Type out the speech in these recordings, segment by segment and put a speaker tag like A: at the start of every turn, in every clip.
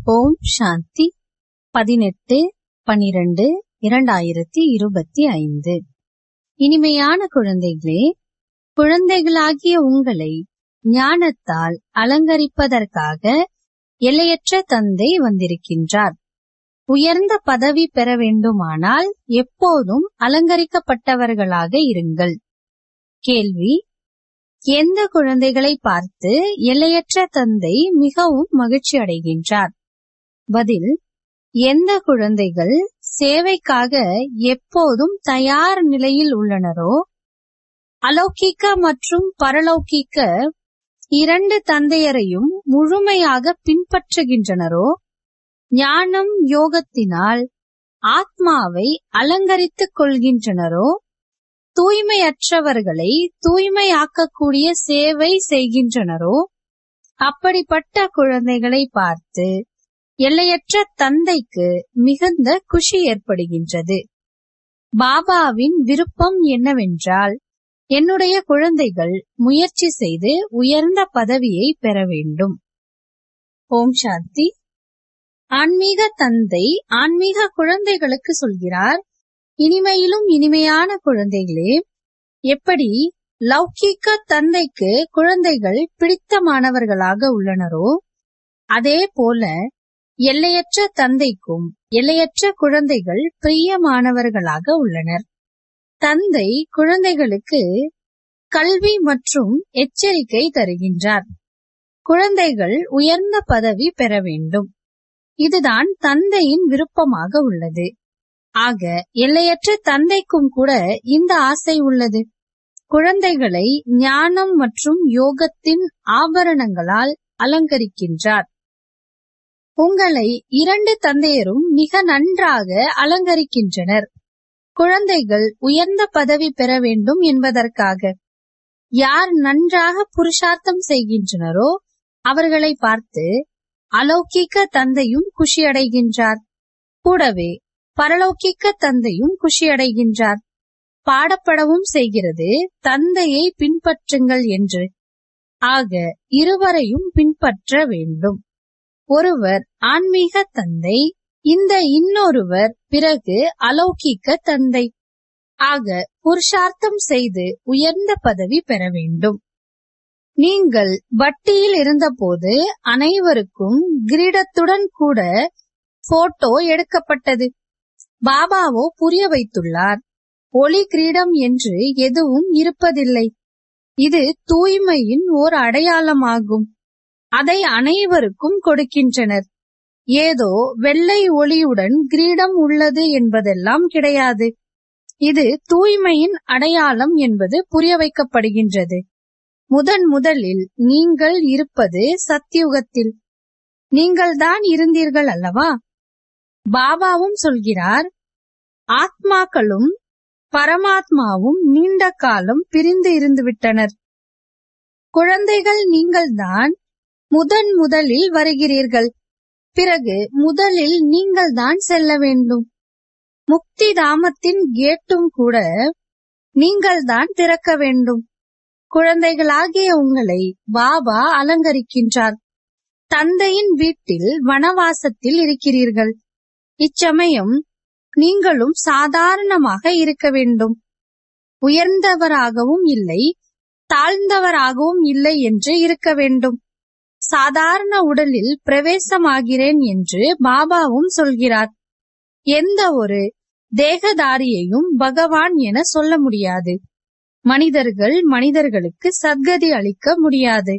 A: ஓம் சாந்தி பதினெட்டு பனிரெண்டு இரண்டாயிரத்தி இருபத்தி ஐந்து இனிமையான குழந்தைகளே குழந்தைகளாகிய உங்களை ஞானத்தால் அலங்கரிப்பதற்காக எல்லையற்ற தந்தை வந்திருக்கின்றார் உயர்ந்த பதவி பெற வேண்டுமானால் எப்போதும் அலங்கரிக்கப்பட்டவர்களாக இருங்கள் கேள்வி எந்த குழந்தைகளை பார்த்து எல்லையற்ற தந்தை மிகவும் மகிழ்ச்சி அடைகின்றார் பதில் எந்த குழந்தைகள் சேவைக்காக எப்போதும் தயார் நிலையில் உள்ளனரோ அலௌகிக்க மற்றும் பரலௌகிக்க இரண்டு தந்தையரையும் முழுமையாக பின்பற்றுகின்றனரோ ஞானம் யோகத்தினால் ஆத்மாவை அலங்கரித்துக் கொள்கின்றனரோ தூய்மையற்றவர்களை தூய்மையாக்கக்கூடிய சேவை செய்கின்றனரோ அப்படிப்பட்ட குழந்தைகளை பார்த்து எல்லையற்ற தந்தைக்கு மிகுந்த குஷி ஏற்படுகின்றது பாபாவின் விருப்பம் என்னவென்றால் என்னுடைய குழந்தைகள் முயற்சி செய்து உயர்ந்த பதவியை பெற வேண்டும் ஓம் சாந்தி ஆன்மீக தந்தை ஆன்மீக குழந்தைகளுக்கு சொல்கிறார் இனிமையிலும் இனிமையான குழந்தைகளே எப்படி லௌகீக தந்தைக்கு குழந்தைகள் பிடித்தமானவர்களாக உள்ளனரோ அதே போல எல்லையற்ற தந்தைக்கும் எல்லையற்ற குழந்தைகள் பிரியமானவர்களாக உள்ளனர் தந்தை குழந்தைகளுக்கு கல்வி மற்றும் எச்சரிக்கை தருகின்றார் குழந்தைகள் உயர்ந்த பதவி பெற வேண்டும் இதுதான் தந்தையின் விருப்பமாக உள்ளது ஆக எல்லையற்ற தந்தைக்கும் கூட இந்த ஆசை உள்ளது குழந்தைகளை ஞானம் மற்றும் யோகத்தின் ஆபரணங்களால் அலங்கரிக்கின்றார் உங்களை இரண்டு தந்தையரும் மிக நன்றாக அலங்கரிக்கின்றனர் குழந்தைகள் உயர்ந்த பதவி பெற வேண்டும் என்பதற்காக யார் நன்றாக புருஷார்த்தம் செய்கின்றனரோ அவர்களை பார்த்து அலௌகிக்க தந்தையும் குஷியடைகின்றார் கூடவே பரலௌகிக்க தந்தையும் குஷியடைகின்றார் பாடப்படவும் செய்கிறது தந்தையை பின்பற்றுங்கள் என்று ஆக இருவரையும் பின்பற்ற வேண்டும் ஒருவர் ஆன்மீக தந்தை இந்த இன்னொருவர் பிறகு அலௌகிக்க தந்தை ஆக புருஷார்த்தம் செய்து உயர்ந்த பதவி பெற வேண்டும் நீங்கள் வட்டியில் இருந்தபோது அனைவருக்கும் கிரீடத்துடன் கூட போட்டோ எடுக்கப்பட்டது பாபாவோ புரிய வைத்துள்ளார் ஒளி கிரீடம் என்று எதுவும் இருப்பதில்லை இது தூய்மையின் ஓர் அடையாளமாகும் அதை அனைவருக்கும் கொடுக்கின்றனர் ஏதோ வெள்ளை ஒளியுடன் கிரீடம் உள்ளது என்பதெல்லாம் கிடையாது இது தூய்மையின் அடையாளம் என்பது புரிய வைக்கப்படுகின்றது முதன் முதலில் நீங்கள் இருப்பது சத்தியுகத்தில் நீங்கள்தான் இருந்தீர்கள் அல்லவா பாபாவும் சொல்கிறார் ஆத்மாக்களும் பரமாத்மாவும் நீண்ட காலம் பிரிந்து இருந்துவிட்டனர் குழந்தைகள் நீங்கள்தான் முதன் முதலில் வருகிறீர்கள் பிறகு முதலில் நீங்கள்தான் செல்ல வேண்டும் முக்தி தாமத்தின் கேட்டும் கூட நீங்கள்தான் திறக்க வேண்டும் குழந்தைகளாகிய உங்களை பாபா அலங்கரிக்கின்றார் தந்தையின் வீட்டில் வனவாசத்தில் இருக்கிறீர்கள் இச்சமயம் நீங்களும் சாதாரணமாக இருக்க வேண்டும் உயர்ந்தவராகவும் இல்லை தாழ்ந்தவராகவும் இல்லை என்று இருக்க வேண்டும் சாதாரண உடலில் பிரவேசமாகிறேன் என்று பாபாவும் சொல்கிறார் எந்த ஒரு தேகதாரியையும் பகவான் என சொல்ல முடியாது மனிதர்கள் மனிதர்களுக்கு சத்கதி அளிக்க முடியாது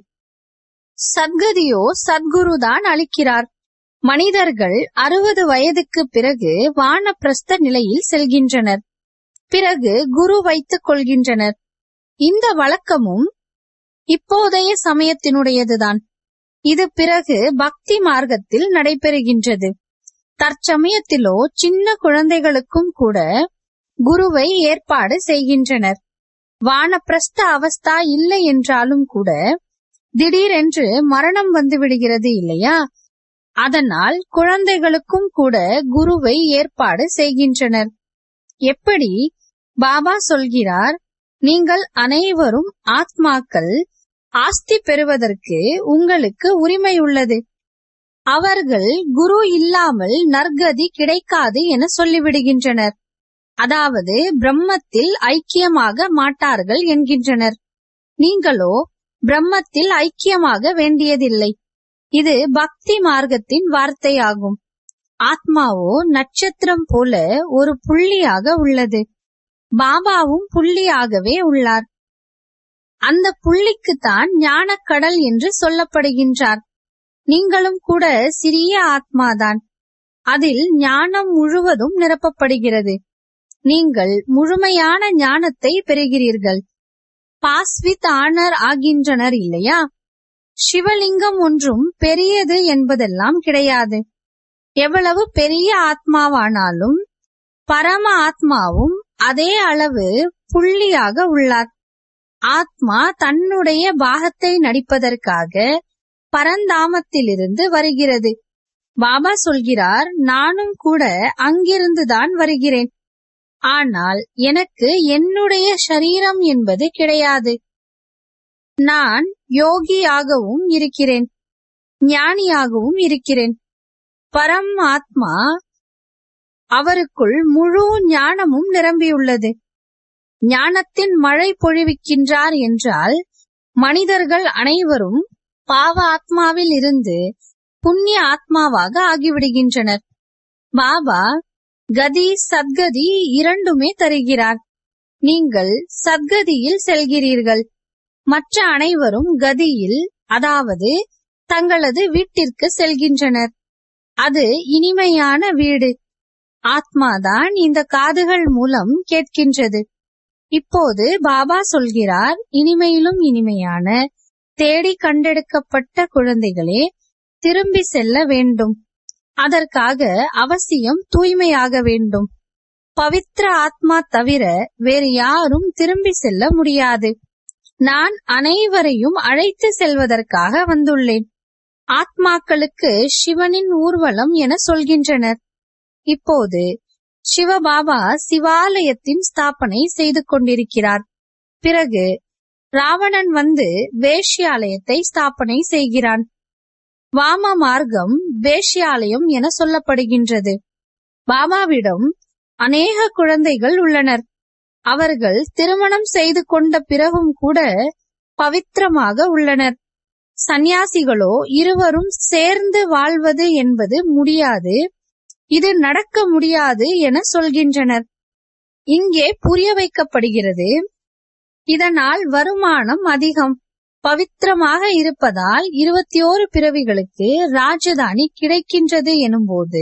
A: சத்கதியோ சத்குருதான் அளிக்கிறார் மனிதர்கள் அறுபது வயதுக்கு பிறகு வானப்பிரஸ்த நிலையில் செல்கின்றனர் பிறகு குரு வைத்துக் கொள்கின்றனர் இந்த வழக்கமும் இப்போதைய சமயத்தினுடையதுதான் இது பிறகு பக்தி மார்க்கத்தில் நடைபெறுகின்றது தற்சமயத்திலோ சின்ன குழந்தைகளுக்கும் கூட குருவை ஏற்பாடு செய்கின்றனர் வானப்பிரஸ்த அவஸ்தா இல்லை என்றாலும் கூட திடீரென்று மரணம் வந்து விடுகிறது இல்லையா அதனால் குழந்தைகளுக்கும் கூட குருவை ஏற்பாடு செய்கின்றனர் எப்படி பாபா சொல்கிறார் நீங்கள் அனைவரும் ஆத்மாக்கள் ஆஸ்தி பெறுவதற்கு உங்களுக்கு உரிமை உள்ளது அவர்கள் குரு இல்லாமல் நற்கதி கிடைக்காது என சொல்லிவிடுகின்றனர் அதாவது பிரம்மத்தில் ஐக்கியமாக மாட்டார்கள் என்கின்றனர் நீங்களோ பிரம்மத்தில் ஐக்கியமாக வேண்டியதில்லை இது பக்தி மார்க்கத்தின் வார்த்தையாகும் ஆத்மாவோ நட்சத்திரம் போல ஒரு புள்ளியாக உள்ளது பாபாவும் புள்ளியாகவே உள்ளார் அந்த புள்ளிக்குத்தான் ஞானக்கடல் என்று சொல்லப்படுகின்றார் நீங்களும் கூட சிறிய ஆத்மாதான் அதில் ஞானம் முழுவதும் நிரப்பப்படுகிறது நீங்கள் முழுமையான ஞானத்தை பெறுகிறீர்கள் பாஸ்வித் ஆனர் ஆகின்றனர் இல்லையா சிவலிங்கம் ஒன்றும் பெரியது என்பதெல்லாம் கிடையாது எவ்வளவு பெரிய ஆத்மாவானாலும் பரம ஆத்மாவும் அதே அளவு புள்ளியாக உள்ளார் ஆத்மா தன்னுடைய பாகத்தை நடிப்பதற்காக பரந்தாமத்திலிருந்து வருகிறது பாபா சொல்கிறார் நானும் கூட அங்கிருந்துதான் வருகிறேன் ஆனால் எனக்கு என்னுடைய சரீரம் என்பது கிடையாது நான் யோகியாகவும் இருக்கிறேன் ஞானியாகவும் இருக்கிறேன் பரம் ஆத்மா அவருக்குள் முழு ஞானமும் நிரம்பியுள்ளது ஞானத்தின் மழை பொழிவிக்கின்றார் என்றால் மனிதர்கள் அனைவரும் பாவ ஆத்மாவில் இருந்து புண்ணிய ஆத்மாவாக ஆகிவிடுகின்றனர் பாபா கதி சத்கதி இரண்டுமே தருகிறார் நீங்கள் சத்கதியில் செல்கிறீர்கள் மற்ற அனைவரும் கதியில் அதாவது தங்களது வீட்டிற்கு செல்கின்றனர் அது இனிமையான வீடு ஆத்மாதான் இந்த காதுகள் மூலம் கேட்கின்றது இப்போது பாபா சொல்கிறார் இனிமையிலும் இனிமையான தேடி கண்டெடுக்கப்பட்ட குழந்தைகளே திரும்பி செல்ல வேண்டும் அதற்காக அவசியம் தூய்மையாக வேண்டும் பவித்ர ஆத்மா தவிர வேறு யாரும் திரும்பி செல்ல முடியாது நான் அனைவரையும் அழைத்து செல்வதற்காக வந்துள்ளேன் ஆத்மாக்களுக்கு சிவனின் ஊர்வலம் என சொல்கின்றனர் இப்போது சிவபாபா சிவாலயத்தின் ஸ்தாபனை செய்து கொண்டிருக்கிறார் பிறகு ராவணன் வந்து வேஷ்யாலயத்தை ஸ்தாபனை செய்கிறான் வாம மார்க்கம் வேஷ்யாலயம் என சொல்லப்படுகின்றது பாபாவிடம் அநேக குழந்தைகள் உள்ளனர் அவர்கள் திருமணம் செய்து கொண்ட பிறகும் கூட பவித்திரமாக உள்ளனர் சந்நியாசிகளோ இருவரும் சேர்ந்து வாழ்வது என்பது முடியாது இது நடக்க முடியாது என சொல்கின்றனர் இங்கே புரிய வைக்கப்படுகிறது இதனால் வருமானம் அதிகம் பவித்திரமாக இருப்பதால் இருபத்தி ஓரு பிறவிகளுக்கு ராஜதானி கிடைக்கின்றது எனும்போது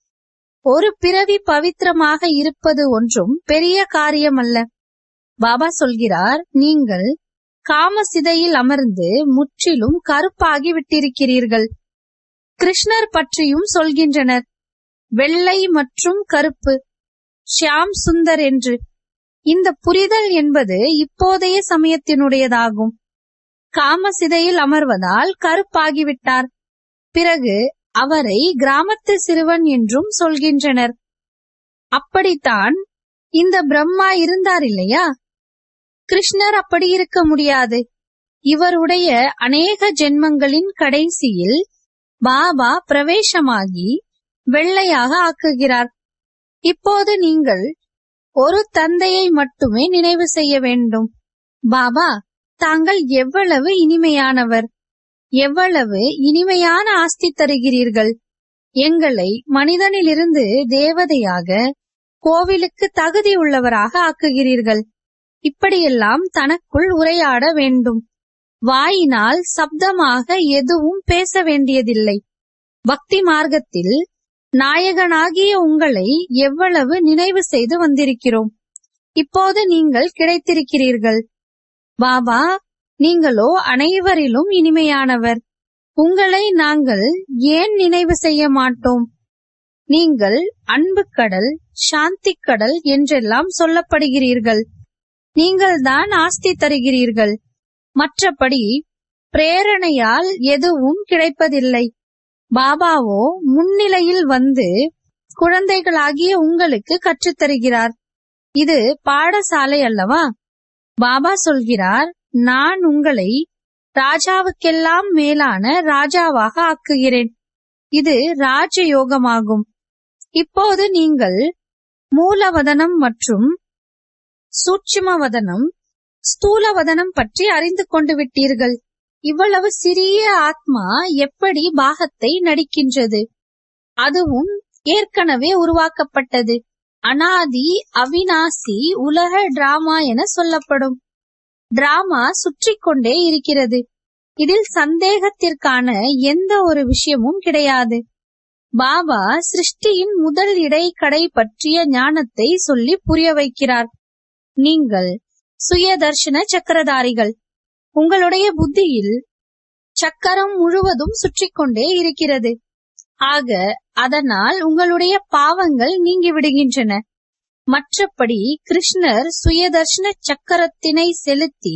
A: ஒரு பிறவி பவித்திரமாக இருப்பது ஒன்றும் பெரிய காரியமல்ல பாபா சொல்கிறார் நீங்கள் காமசிதையில் அமர்ந்து முற்றிலும் கருப்பாகி விட்டிருக்கிறீர்கள் கிருஷ்ணர் பற்றியும் சொல்கின்றனர் வெள்ளை மற்றும் கருப்பு ஷியாம் சுந்தர் என்று இந்த புரிதல் என்பது இப்போதைய சமயத்தினுடையதாகும் காமசிதையில் அமர்வதால் கருப்பாகிவிட்டார் பிறகு அவரை கிராமத்து சிறுவன் என்றும் சொல்கின்றனர் அப்படித்தான் இந்த பிரம்மா இருந்தார் இல்லையா கிருஷ்ணர் அப்படி இருக்க முடியாது இவருடைய அநேக ஜென்மங்களின் கடைசியில் பாபா பிரவேசமாகி வெள்ளையாக ஆக்குகிறார் இப்போது நீங்கள் ஒரு தந்தையை மட்டுமே நினைவு செய்ய வேண்டும் பாபா தாங்கள் எவ்வளவு இனிமையானவர் எவ்வளவு இனிமையான ஆஸ்தி தருகிறீர்கள் எங்களை மனிதனிலிருந்து தேவதையாக கோவிலுக்கு தகுதி உள்ளவராக ஆக்குகிறீர்கள் இப்படியெல்லாம் தனக்குள் உரையாட வேண்டும் வாயினால் சப்தமாக எதுவும் பேச வேண்டியதில்லை பக்தி மார்க்கத்தில் நாயகனாகிய உங்களை எவ்வளவு நினைவு செய்து வந்திருக்கிறோம் இப்போது நீங்கள் கிடைத்திருக்கிறீர்கள் பாபா நீங்களோ அனைவரிலும் இனிமையானவர் உங்களை நாங்கள் ஏன் நினைவு செய்ய மாட்டோம் நீங்கள் அன்பு கடல் சாந்தி கடல் என்றெல்லாம் சொல்லப்படுகிறீர்கள் நீங்கள்தான் ஆஸ்தி தருகிறீர்கள் மற்றபடி பிரேரணையால் எதுவும் கிடைப்பதில்லை பாபாவோ முன்னிலையில் வந்து குழந்தைகளாகிய உங்களுக்கு கற்றுத்தருகிறார் இது பாடசாலை அல்லவா பாபா சொல்கிறார் நான் உங்களை ராஜாவுக்கெல்லாம் மேலான ராஜாவாக ஆக்குகிறேன் இது ராஜயோகமாகும் இப்போது நீங்கள் மூலவதனம் மற்றும் சூட்சுமவதனம் ஸ்தூலவதனம் பற்றி அறிந்து கொண்டு விட்டீர்கள் இவ்வளவு சிறிய ஆத்மா எப்படி பாகத்தை நடிக்கின்றது அதுவும் ஏற்கனவே உருவாக்கப்பட்டது அனாதி அவினாசி உலக டிராமா என சொல்லப்படும் டிராமா சுற்றி கொண்டே இருக்கிறது இதில் சந்தேகத்திற்கான எந்த ஒரு விஷயமும் கிடையாது பாபா சிருஷ்டியின் முதல் இடைக்கடை பற்றிய ஞானத்தை சொல்லி புரிய வைக்கிறார் நீங்கள் சுயதர்ஷன சக்கரதாரிகள் உங்களுடைய புத்தியில் சக்கரம் முழுவதும் சுற்றி கொண்டே இருக்கிறது ஆக அதனால் உங்களுடைய பாவங்கள் நீங்கி விடுகின்றன மற்றபடி கிருஷ்ணர் சுயதர்ஷன சக்கரத்தினை செலுத்தி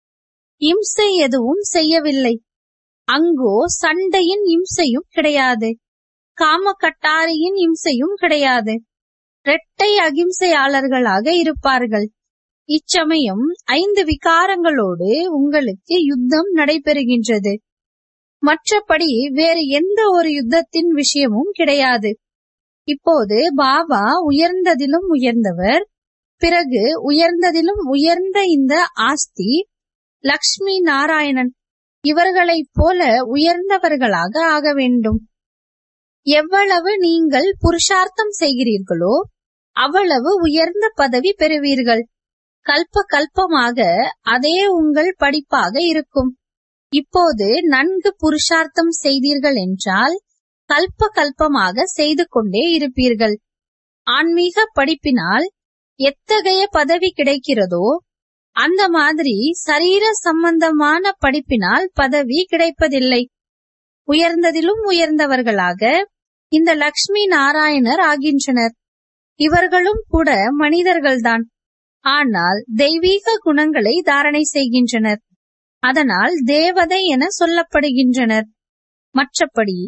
A: இம்சை எதுவும் செய்யவில்லை அங்கோ சண்டையின் இம்சையும் கிடையாது காம கட்டாரியின் இம்சையும் கிடையாது இரட்டை அகிம்சையாளர்களாக இருப்பார்கள் இச்சமயம் ஐந்து விகாரங்களோடு உங்களுக்கு யுத்தம் நடைபெறுகின்றது மற்றபடி வேறு எந்த ஒரு யுத்தத்தின் விஷயமும் கிடையாது இப்போது பாபா உயர்ந்ததிலும் உயர்ந்தவர் பிறகு உயர்ந்ததிலும் உயர்ந்த இந்த ஆஸ்தி லக்ஷ்மி நாராயணன் இவர்களைப் போல உயர்ந்தவர்களாக ஆக வேண்டும் எவ்வளவு நீங்கள் புருஷார்த்தம் செய்கிறீர்களோ அவ்வளவு உயர்ந்த பதவி பெறுவீர்கள் கல்ப கல்பமாக அதே உங்கள் படிப்பாக இருக்கும் இப்போது நன்கு புருஷார்த்தம் செய்தீர்கள் என்றால் கல்ப கல்பமாக செய்து கொண்டே இருப்பீர்கள் ஆன்மீக படிப்பினால் எத்தகைய பதவி கிடைக்கிறதோ அந்த மாதிரி சரீர சம்பந்தமான படிப்பினால் பதவி கிடைப்பதில்லை உயர்ந்ததிலும் உயர்ந்தவர்களாக இந்த லக்ஷ்மி நாராயணர் ஆகின்றனர் இவர்களும் கூட மனிதர்கள்தான் ஆனால் தெய்வீக குணங்களை தாரணை செய்கின்றனர் அதனால் தேவதை என சொல்லப்படுகின்றனர் மற்றபடி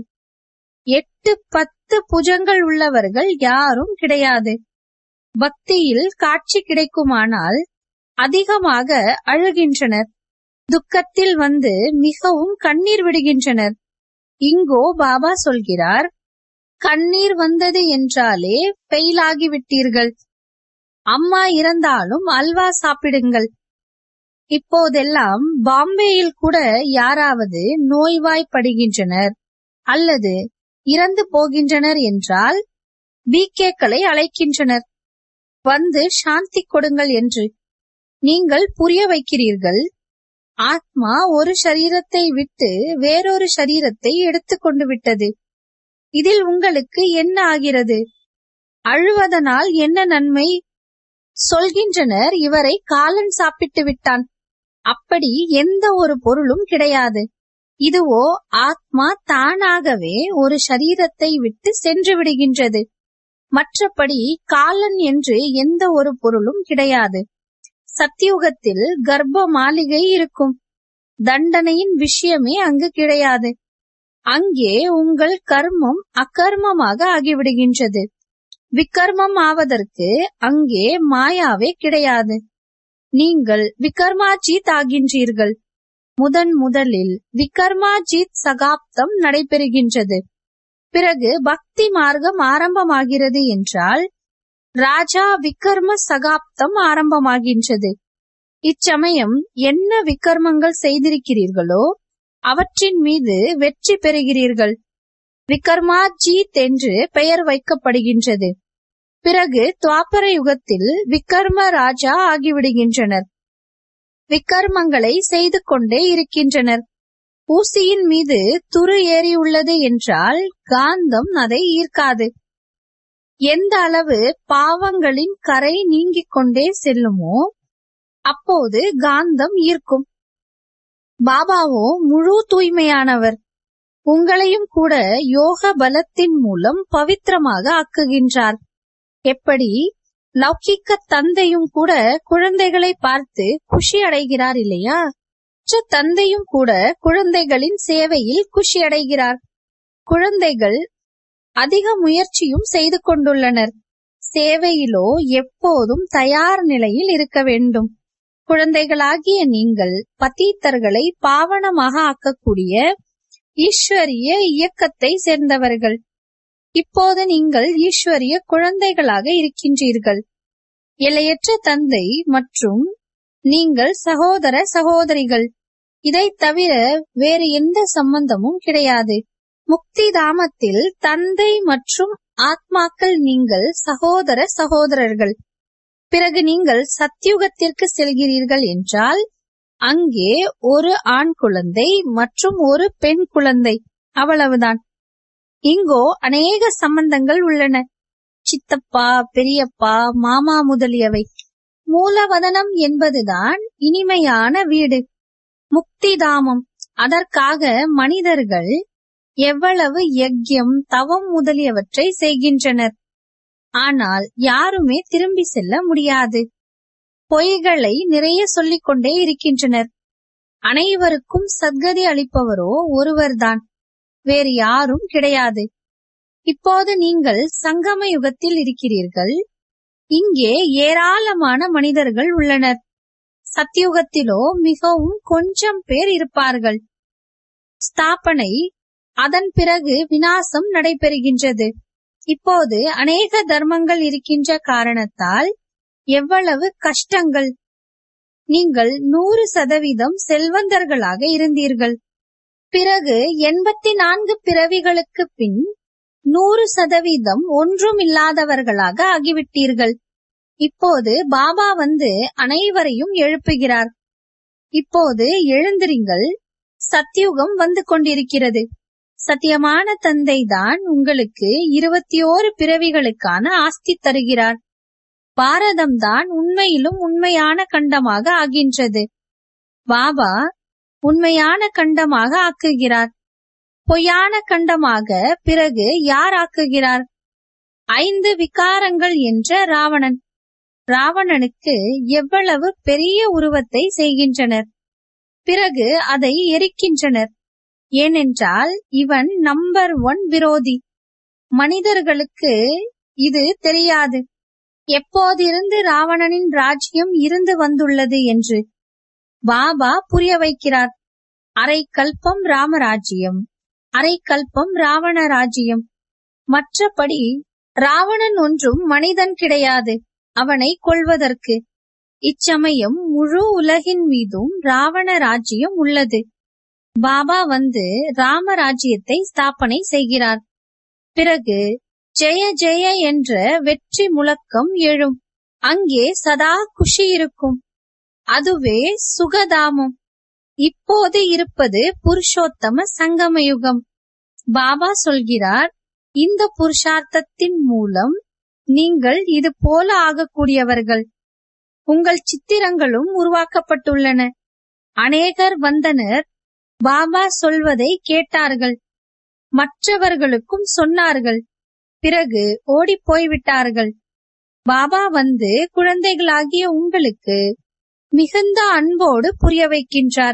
A: எட்டு பத்து புஜங்கள் உள்ளவர்கள் யாரும் கிடையாது பக்தியில் காட்சி கிடைக்குமானால் அதிகமாக அழுகின்றனர் துக்கத்தில் வந்து மிகவும் கண்ணீர் விடுகின்றனர் இங்கோ பாபா சொல்கிறார் கண்ணீர் வந்தது என்றாலே ஃபெயிலாகி விட்டீர்கள் அம்மா இறந்தாலும் அல்வா சாப்பிடுங்கள் இப்போதெல்லாம் பாம்பேயில் கூட யாராவது நோய்வாய்ப்படுகின்றனர் அல்லது இறந்து போகின்றனர் என்றால் பிகேக்களை அழைக்கின்றனர் வந்து சாந்தி கொடுங்கள் என்று நீங்கள் புரிய வைக்கிறீர்கள் ஆத்மா ஒரு சரீரத்தை விட்டு வேறொரு சரீரத்தை எடுத்துக்கொண்டு விட்டது இதில் உங்களுக்கு என்ன ஆகிறது அழுவதனால் என்ன நன்மை சொல்கின்றனர் இவரை காலன் சாப்பிட்டு விட்டான் அப்படி எந்த ஒரு பொருளும் கிடையாது இதுவோ ஆத்மா தானாகவே ஒரு சரீரத்தை விட்டு சென்று விடுகின்றது மற்றபடி காலன் என்று எந்த ஒரு பொருளும் கிடையாது சத்தியுகத்தில் கர்ப்ப மாளிகை இருக்கும் தண்டனையின் விஷயமே அங்கு கிடையாது அங்கே உங்கள் கர்மம் அகர்மமாக ஆகிவிடுகின்றது விக்கர்மம் ஆவதற்கு அங்கே மாயாவே கிடையாது நீங்கள் விக்கர்மாஜீத் ஆகின்றீர்கள் முதன் முதலில் விக்கர்மாஜீத் சகாப்தம் நடைபெறுகின்றது பிறகு பக்தி மார்க்கம் ஆரம்பமாகிறது என்றால் ராஜா விக்கர்ம சகாப்தம் ஆரம்பமாகின்றது இச்சமயம் என்ன விக்கர்மங்கள் செய்திருக்கிறீர்களோ அவற்றின் மீது வெற்றி பெறுகிறீர்கள் விக்கர்மாஜீத் என்று பெயர் வைக்கப்படுகின்றது பிறகு துவாபர யுகத்தில் விக்கர்ம ராஜா ஆகிவிடுகின்றனர் விக்கர்மங்களை செய்து கொண்டே இருக்கின்றனர் ஊசியின் மீது துரு ஏறியுள்ளது என்றால் காந்தம் அதை ஈர்க்காது எந்த அளவு பாவங்களின் கரை நீங்கிக் கொண்டே செல்லுமோ அப்போது காந்தம் ஈர்க்கும் பாபாவோ முழு தூய்மையானவர் உங்களையும் கூட யோக பலத்தின் மூலம் பவித்திரமாக ஆக்குகின்றார் எப்படி லௌகிக்க தந்தையும் கூட குழந்தைகளை பார்த்து குஷி அடைகிறார் இல்லையா மற்ற தந்தையும் கூட குழந்தைகளின் சேவையில் குஷி அடைகிறார் குழந்தைகள் அதிக முயற்சியும் செய்து கொண்டுள்ளனர் சேவையிலோ எப்போதும் தயார் நிலையில் இருக்க வேண்டும் குழந்தைகளாகிய நீங்கள் பத்தீத்தர்களை பாவனமாக ஆக்கக்கூடிய ஈஸ்வரிய இயக்கத்தை சேர்ந்தவர்கள் இப்போது நீங்கள் ஈஸ்வரிய குழந்தைகளாக இருக்கின்றீர்கள் எல்லையற்ற தந்தை மற்றும் நீங்கள் சகோதர சகோதரிகள் இதை தவிர வேறு எந்த சம்பந்தமும் கிடையாது முக்தி தாமத்தில் தந்தை மற்றும் ஆத்மாக்கள் நீங்கள் சகோதர சகோதரர்கள் பிறகு நீங்கள் சத்தியுகத்திற்கு செல்கிறீர்கள் என்றால் அங்கே ஒரு ஆண் குழந்தை மற்றும் ஒரு பெண் குழந்தை அவ்வளவுதான் இங்கோ அநேக சம்பந்தங்கள் உள்ளன சித்தப்பா பெரியப்பா மாமா முதலியவை மூலவதனம் என்பதுதான் இனிமையான வீடு முக்திதாமம் அதற்காக மனிதர்கள் எவ்வளவு யக்யம் தவம் முதலியவற்றை செய்கின்றனர் ஆனால் யாருமே திரும்பி செல்ல முடியாது பொய்களை நிறைய சொல்லிக் கொண்டே இருக்கின்றனர் அனைவருக்கும் சத்கதி அளிப்பவரோ ஒருவர்தான் வேறு யாரும் கிடையாது இப்போது நீங்கள் சங்கம யுகத்தில் இருக்கிறீர்கள் இங்கே ஏராளமான மனிதர்கள் உள்ளனர் சத்தியுகத்திலோ மிகவும் கொஞ்சம் பேர் இருப்பார்கள் ஸ்தாபனை அதன் பிறகு வினாசம் நடைபெறுகின்றது இப்போது அநேக தர்மங்கள் இருக்கின்ற காரணத்தால் எவ்வளவு கஷ்டங்கள் நீங்கள் நூறு சதவீதம் செல்வந்தர்களாக இருந்தீர்கள் பிறகு எண்பத்தி நான்கு பிறவிகளுக்கு பின் நூறு சதவீதம் ஒன்றும் இல்லாதவர்களாக ஆகிவிட்டீர்கள் இப்போது பாபா வந்து அனைவரையும் எழுப்புகிறார் இப்போது எழுந்திருங்கள் சத்தியுகம் வந்து கொண்டிருக்கிறது சத்தியமான தந்தை தான் உங்களுக்கு இருபத்தி ஓரு பிறவிகளுக்கான ஆஸ்தி தருகிறார் பாரதம் தான் உண்மையிலும் உண்மையான கண்டமாக ஆகின்றது பாபா உண்மையான கண்டமாக ஆக்குகிறார் பொய்யான கண்டமாக பிறகு யார் ஆக்குகிறார் ஐந்து விகாரங்கள் என்ற ராவணன் ராவணனுக்கு எவ்வளவு பெரிய உருவத்தை செய்கின்றனர் பிறகு அதை எரிக்கின்றனர் ஏனென்றால் இவன் நம்பர் ஒன் விரோதி மனிதர்களுக்கு இது தெரியாது எப்போதிருந்து ராவணனின் ராஜ்யம் இருந்து வந்துள்ளது என்று பாபா புரிய வைக்கிறார் அரை கல்பம் ராமராஜ்யம் அரை கல்பம் ராவண ராஜ்யம் மற்றபடி ராவணன் ஒன்றும் மனிதன் கிடையாது அவனை கொள்வதற்கு இச்சமயம் முழு உலகின் மீதும் ராவண ராஜ்யம் உள்ளது பாபா வந்து ராமராஜ்யத்தை ஸ்தாபனை செய்கிறார் பிறகு ஜெய ஜெய என்ற வெற்றி முழக்கம் எழும் அங்கே சதா குஷி இருக்கும் அதுவே சுகதாமம் இப்போது இருப்பது புருஷோத்தம சங்கமயுகம் பாபா சொல்கிறார் இந்த புருஷார்த்தத்தின் மூலம் நீங்கள் இது போல ஆகக்கூடியவர்கள் உங்கள் சித்திரங்களும் உருவாக்கப்பட்டுள்ளன அநேகர் வந்தனர் பாபா சொல்வதை கேட்டார்கள் மற்றவர்களுக்கும் சொன்னார்கள் பிறகு ஓடிப் போய்விட்டார்கள் பாபா வந்து குழந்தைகளாகிய உங்களுக்கு மிகுந்த அன்போடு புரிய வைக்கின்றார்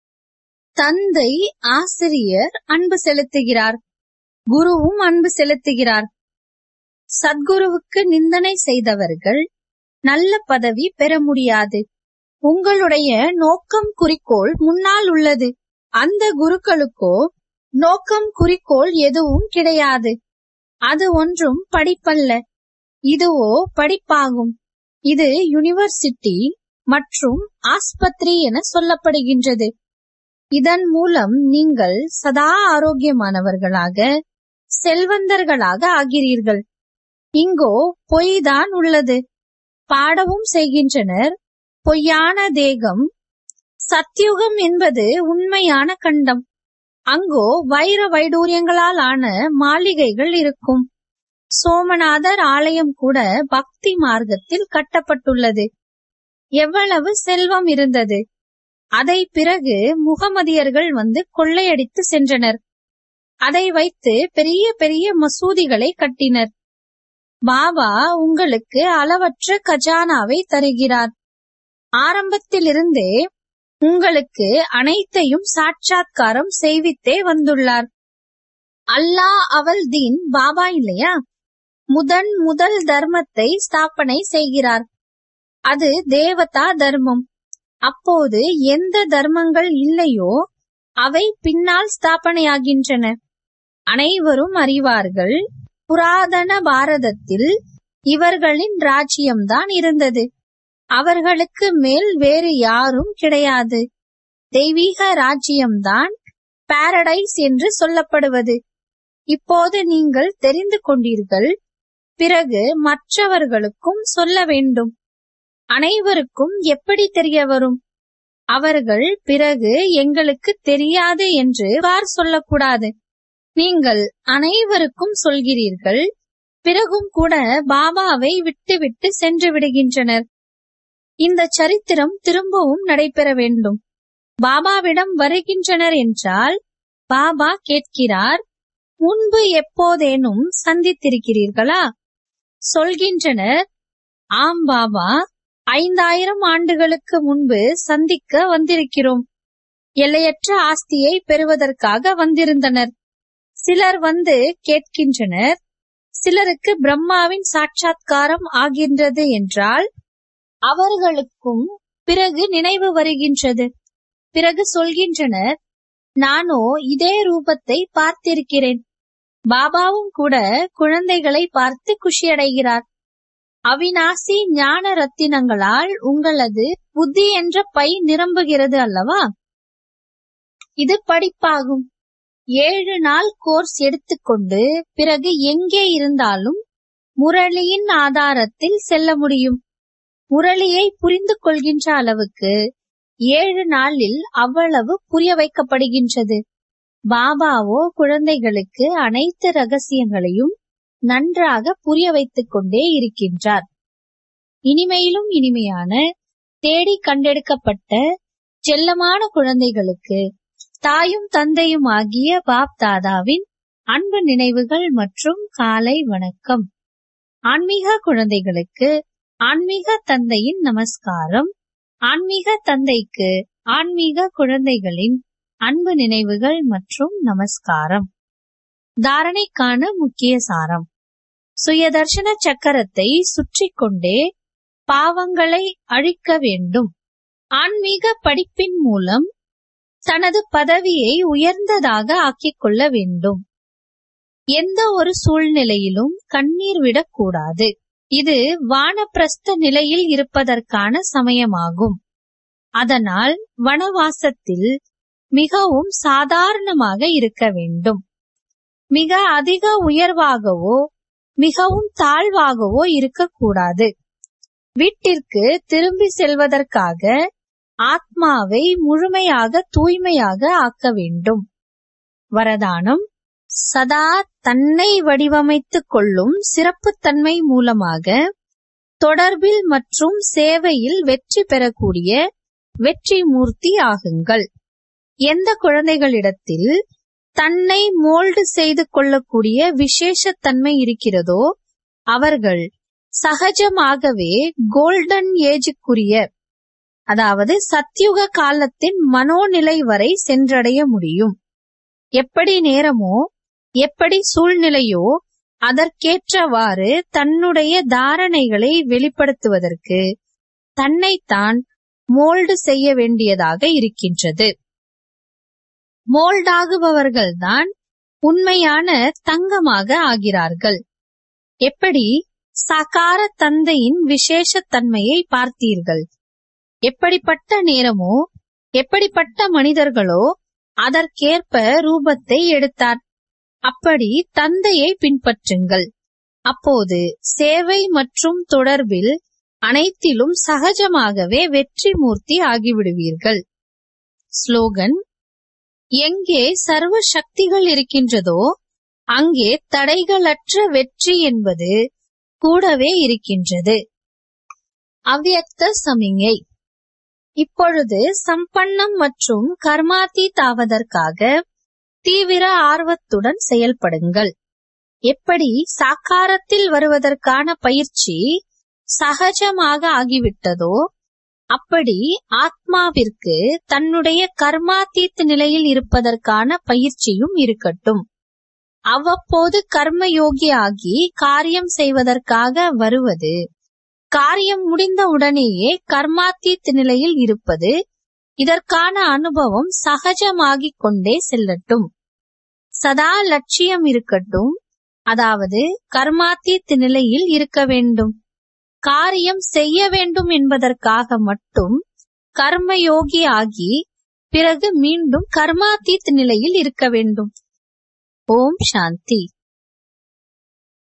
A: தந்தை ஆசிரியர் அன்பு செலுத்துகிறார் குருவும் அன்பு செலுத்துகிறார் சத்குருவுக்கு நிந்தனை செய்தவர்கள் நல்ல பதவி பெற முடியாது உங்களுடைய நோக்கம் குறிக்கோள் முன்னால் உள்ளது அந்த குருக்களுக்கோ நோக்கம் குறிக்கோள் எதுவும் கிடையாது அது ஒன்றும் படிப்பல்ல இதுவோ படிப்பாகும் இது யுனிவர்சிட்டி மற்றும் ஆஸ்பத்திரி என சொல்லப்படுகின்றது இதன் மூலம் நீங்கள் சதா ஆரோக்கியமானவர்களாக செல்வந்தர்களாக ஆகிறீர்கள் இங்கோ பொய்தான் உள்ளது பாடவும் செய்கின்றனர் பொய்யான தேகம் சத்யுகம் என்பது உண்மையான கண்டம் அங்கோ வைர வைடூரியங்களால் ஆன மாளிகைகள் இருக்கும் சோமநாதர் ஆலயம் கூட பக்தி மார்க்கத்தில் கட்டப்பட்டுள்ளது எவ்வளவு செல்வம் இருந்தது அதை பிறகு முகமதியர்கள் வந்து கொள்ளையடித்து சென்றனர் அதை வைத்து பெரிய பெரிய மசூதிகளை கட்டினர் பாபா உங்களுக்கு அளவற்ற கஜானாவை தருகிறார் ஆரம்பத்திலிருந்தே உங்களுக்கு அனைத்தையும் சாட்சாத்காரம் செய்வித்தே வந்துள்ளார் அல்லாஹ் அவல் தீன் பாபா இல்லையா முதன் முதல் தர்மத்தை ஸ்தாபனை செய்கிறார் அது தேவதா தர்மம் அப்போது எந்த தர்மங்கள் இல்லையோ அவை பின்னால் ஸ்தாபனையாகின்றன அனைவரும் அறிவார்கள் புராதன பாரதத்தில் இவர்களின் ராஜ்யம்தான் இருந்தது அவர்களுக்கு மேல் வேறு யாரும் கிடையாது தெய்வீக ராஜ்யம்தான் பாரடைஸ் என்று சொல்லப்படுவது இப்போது நீங்கள் தெரிந்து கொண்டீர்கள் பிறகு மற்றவர்களுக்கும் சொல்ல வேண்டும் அனைவருக்கும் எப்படி தெரிய வரும் அவர்கள் பிறகு எங்களுக்கு தெரியாது என்று வார் சொல்லக்கூடாது நீங்கள் அனைவருக்கும் சொல்கிறீர்கள் பிறகும் கூட பாபாவை விட்டுவிட்டு சென்று விடுகின்றனர் இந்த சரித்திரம் திரும்பவும் நடைபெற வேண்டும் பாபாவிடம் வருகின்றனர் என்றால் பாபா கேட்கிறார் முன்பு எப்போதேனும் சந்தித்திருக்கிறீர்களா சொல்கின்றனர் ஆம் பாபா ஐந்தாயிரம் ஆண்டுகளுக்கு முன்பு சந்திக்க வந்திருக்கிறோம் எல்லையற்ற ஆஸ்தியை பெறுவதற்காக வந்திருந்தனர் சிலர் வந்து கேட்கின்றனர் சிலருக்கு பிரம்மாவின் சாட்சாத்காரம் ஆகின்றது என்றால் அவர்களுக்கும் பிறகு நினைவு வருகின்றது பிறகு சொல்கின்றனர் நானோ இதே ரூபத்தை பார்த்திருக்கிறேன் பாபாவும் கூட குழந்தைகளை பார்த்து குஷியடைகிறார் அவிநாசி ஞான ரத்தினங்களால் உங்களது புத்தி என்ற பை நிரம்புகிறது அல்லவா இது படிப்பாகும் ஏழு நாள் கோர்ஸ் எடுத்துக்கொண்டு பிறகு எங்கே இருந்தாலும் முரளியின் ஆதாரத்தில் செல்ல முடியும் முரளியை புரிந்து கொள்கின்ற அளவுக்கு ஏழு நாளில் அவ்வளவு புரிய வைக்கப்படுகின்றது பாபாவோ குழந்தைகளுக்கு அனைத்து ரகசியங்களையும் நன்றாக புரிய வைத்துக் கொண்டே இருக்கின்றார் இனிமையிலும் இனிமையான தேடி கண்டெடுக்கப்பட்ட செல்லமான குழந்தைகளுக்கு தாயும் தந்தையும் ஆகிய பாப் தாதாவின் அன்பு நினைவுகள் மற்றும் காலை வணக்கம் ஆன்மீக குழந்தைகளுக்கு ஆன்மீக தந்தையின் நமஸ்காரம் ஆன்மீக தந்தைக்கு ஆன்மீக குழந்தைகளின் அன்பு நினைவுகள் மற்றும் நமஸ்காரம் தாரணைக்கான முக்கிய சாரம் சுயதர்ஷன சக்கரத்தை சுற்றி கொண்டே பாவங்களை அழிக்க வேண்டும் ஆன்மீக படிப்பின் மூலம் தனது பதவியை உயர்ந்ததாக ஆக்கிக் கொள்ள வேண்டும் எந்த ஒரு சூழ்நிலையிலும் கண்ணீர் விடக்கூடாது இது வானப்பிரஸ்த நிலையில் இருப்பதற்கான சமயமாகும் அதனால் வனவாசத்தில் மிகவும் சாதாரணமாக இருக்க வேண்டும் மிக அதிக உயர்வாகவோ மிகவும் தாழ்வாகவோ இருக்கக்கூடாது வீட்டிற்கு திரும்பி செல்வதற்காக ஆத்மாவை முழுமையாக தூய்மையாக ஆக்க வேண்டும் வரதானம் சதா தன்னை வடிவமைத்துக் கொள்ளும் சிறப்புத்தன்மை மூலமாக தொடர்பில் மற்றும் சேவையில் வெற்றி பெறக்கூடிய வெற்றி மூர்த்தி ஆகுங்கள் எந்த குழந்தைகளிடத்தில் தன்னை மோல்டு செய்து கொள்ளக்கூடிய விசேஷத்தன்மை இருக்கிறதோ அவர்கள் சகஜமாகவே கோல்டன் ஏஜுக்குரிய அதாவது சத்யுக காலத்தின் மனோநிலை வரை சென்றடைய முடியும் எப்படி நேரமோ எப்படி சூழ்நிலையோ அதற்கேற்றவாறு தன்னுடைய தாரணைகளை வெளிப்படுத்துவதற்கு தன்னைத்தான் மோல்டு செய்ய வேண்டியதாக இருக்கின்றது மோல்டாகுபவர்கள்தான் உண்மையான தங்கமாக ஆகிறார்கள் எப்படி சாகார தந்தையின் விசேஷத்தன்மையை பார்த்தீர்கள் எப்படிப்பட்ட நேரமோ எப்படிப்பட்ட மனிதர்களோ அதற்கேற்ப ரூபத்தை எடுத்தார் அப்படி தந்தையை பின்பற்றுங்கள் அப்போது சேவை மற்றும் தொடர்பில் அனைத்திலும் சகஜமாகவே வெற்றி மூர்த்தி ஆகிவிடுவீர்கள் ஸ்லோகன் எங்கே சர்வ சக்திகள் இருக்கின்றதோ அங்கே தடைகளற்ற வெற்றி என்பது கூடவே இருக்கின்றது அவ்யக்த சமிங்கை இப்பொழுது சம்பன்னம் மற்றும் கர்மாத்தீத் ஆவதற்காக தீவிர ஆர்வத்துடன் செயல்படுங்கள் எப்படி சாக்காரத்தில் வருவதற்கான பயிற்சி சகஜமாக ஆகிவிட்டதோ அப்படி ஆத்மாவிற்கு தன்னுடைய கர்மாத்தீத் நிலையில் இருப்பதற்கான பயிற்சியும் இருக்கட்டும் அவ்வப்போது கர்மயோகி ஆகி காரியம் செய்வதற்காக வருவது காரியம் முடிந்த உடனேயே கர்மாத்தீத் நிலையில் இருப்பது இதற்கான அனுபவம் சகஜமாகிக் கொண்டே செல்லட்டும் சதா லட்சியம் இருக்கட்டும் அதாவது கர்மாத்தீத் நிலையில் இருக்க வேண்டும் காரியம் செய்ய வேண்டும் என்பதற்காக மட்டும் கர்மயோகி ஆகி பிறகு மீண்டும் கர்மாத்தீத் நிலையில் இருக்க வேண்டும் ஓம் சாந்தி